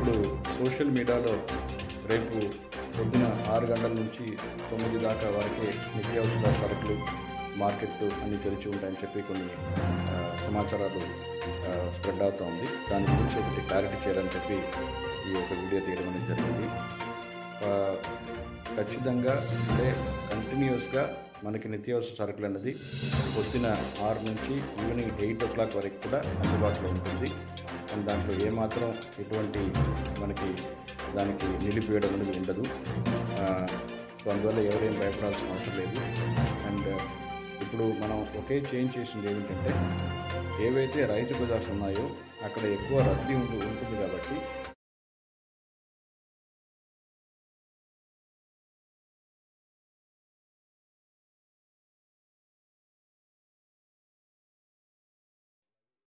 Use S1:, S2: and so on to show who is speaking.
S1: ఇప్పుడు సోషల్ మీడియాలో రేపు పొద్దున ఆరు గంటల నుంచి తొమ్మిది దాకా వరకే నిత్యావసర సరుకులు మార్కెట్లు అన్నీ తెరిచి ఉంటాయని చెప్పి కొన్ని ఆ, సమాచారాలు స్ప్రెడ్ అవుతూ ఉంది దాని గురించి ఒకటి క్లారిటీ చేయాలని చెప్పి ఈ యొక్క వీడియో తీయడం అనేది జరిగింది ఆ, ఖచ్చితంగా అంటే కంటిన్యూస్గా మనకి నిత్యావసర సరుకులు అన్నది పొద్దున ఆరు నుంచి ఈవినింగ్ ఎయిట్ ఓ క్లాక్ వరకు కూడా అందుబాటులో ఉంటుంది అండ్ దాంట్లో ఏమాత్రం ఎటువంటి మనకి దానికి నిలిపివేయడం అనేది ఉండదు ఆ, సో అందువల్ల ఎవరేం భయపడాల్సిన అవసరం లేదు అండ్ ఇప్పుడు మనం ఒకే చేంజ్ చేసింది ఏమిటంటే ఏవైతే రైతు బజార్స్ ఉన్నాయో అక్కడ ఎక్కువ రద్దీ ఉంటు ఉంటుంది కాబట్టి